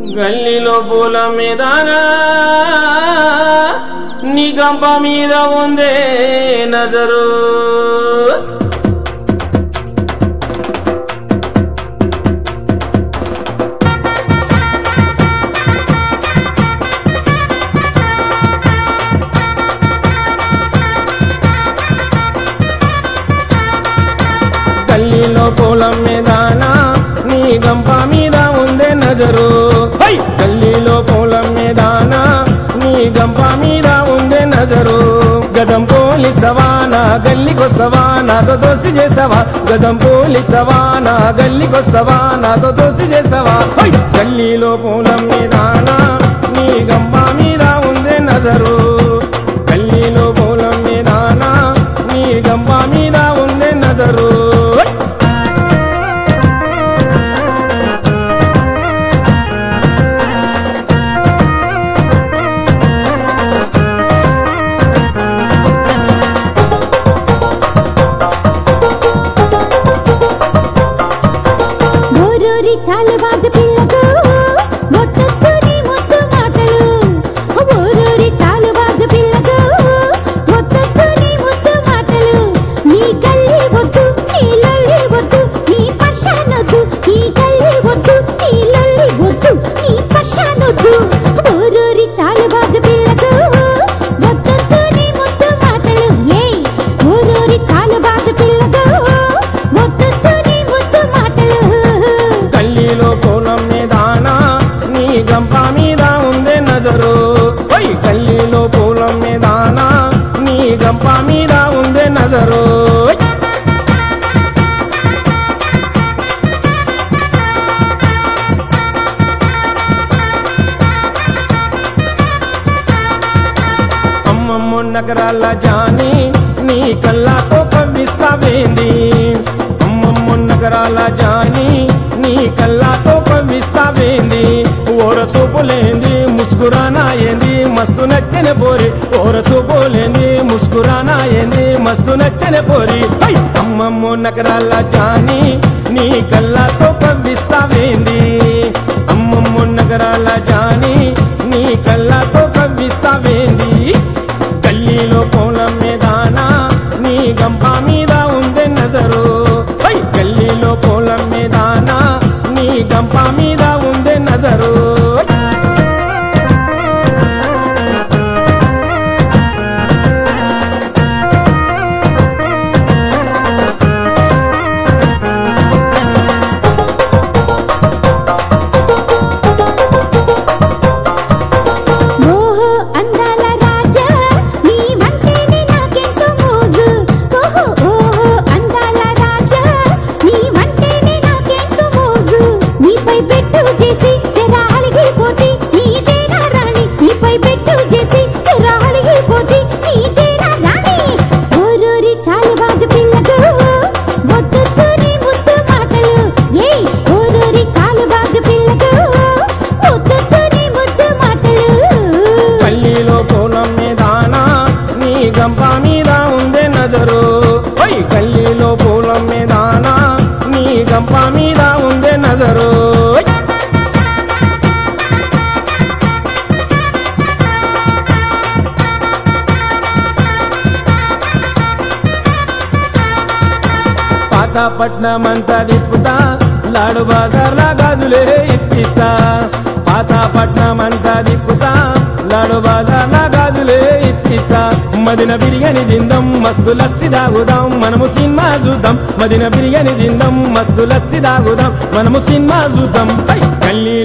గల్లీలో పూల మీదనా నీ గంప మీద ఉందే నజరు గల్లీలో పూలం మీదనా నీ గంప మీద ఉందే నజరు హై! గల్లీలో పూలం మీదనా నీ గంప మీద ఉందే నజరు గదం పోలిసవా నా గల్లికొస్తవా నాతో దోసి చేస్తావా గదం పోలిసవా నా గల్లికొస్తవా నాతో దోసి చేస్తావా హై! గల్లీలో పూలం మీదనా నీ గంప మీద ఉందే నజరు గల్లీలో పూలం మీదనా నీ గంప మీద ఉందే నజరు హై! ఓరోరి చాలు బాజ పిల్లకు మొత్తొత్తు నీ ముద్దు మాటలు ఓరోరి చాలు బాజ పిల్లకు మొత్తొత్తు నీ ముద్దు మాటలు నీ కల్లి వద్దు నీ లొల్లి వద్దు నీ పషానొద్దు నీ కల్లి వద్దు నీ లొల్లి వద్దు నీ పషానొద్దు ఓరోరి చాలు బాజ పిల్లకు మొత్తొత్తు నీ ముద్దు మాటలు ఏయ్ ఓరోరి చాలు బాజ పిల్లకు మొత్తొత్తు నీ ముద్దు మాటలు గల్లీలో పొలం మీదానా నీ గంప మీద ఉందే నజరు ఓయ్ గల్లీలో పొలం మీదానా నీ గంప మీద ఉందే నజరు ఓయ్! అమ్మమ్మ నగరాల జాని నీ కళ్ళతో కవ్విస్తావేంది అమ్మమ్మ నగరాల జాని నీ కళ్ళతో కవ్విస్తావేంది ఓర సూపులేంది ముస్కురానా ఏంది మస్తు నచ్చని పోరి ఓర సూపులేంది ముస్కురానా ఏంది మస్తు నచ్చని పోరి హై! అమ్మమ్మ నగరాల జాని నీ కళ్ళతో కవ్విస్తావేంది అమ్మమ్మ నగరాల జాని నీ కళ్ళతో కవ్విస్తావేంది గల్లీలో పొలం మీదానా నీ గంప మీద ఉందే నజరు హై! గల్లీలో పొలం మీదానా నీ గంప మీద ఉందే నజరు ఓహో అందాల రాజా నీ వంటేనే నాకెంతో మోజు ఓహో ఓహో అందాల రాజా నీ వంటేనే నాకెంతో మోజు నీపై పెట్టు చేసి జరా అలిగిపోతే నీదేనా రాణి నీపై పెట్టు చేసి జరా అలిగిపోతే నీదేనా రాణి ఓరోరి చాలు బాజు పిల్లకు వద్దొద్దు నీ ముద్దు మాటలు ఏయ్ ఓరోరి చాలు బాజు పిల్లకు వద్దొద్దు నీ ముద్దు మాటలు గల్లీలో పొలం మీదానా నీ గంప మీద ఉందే నజరు హై! గల్లీలో పొలం మీదానా నీ గంప మీద ఉందే నజరు హై! పాతపట్నమంతా తిప్పుతా లాడు బజార్ల గాజులే ఇప్పిస్తా పాతపట్నమంతా తిప్పుతా లాడు బజార్ల గాజులే ఇప్పిస్తా మదిన బిర్యానీ తిందాం మస్తు లస్సి తాగుదాం మనము సినిమా చూద్దాం మదిన బిర్యానీ తిందాం మస్తు లస్సి తాగుదాం మనము సినిమా చూద్దాం హై! గల్లీ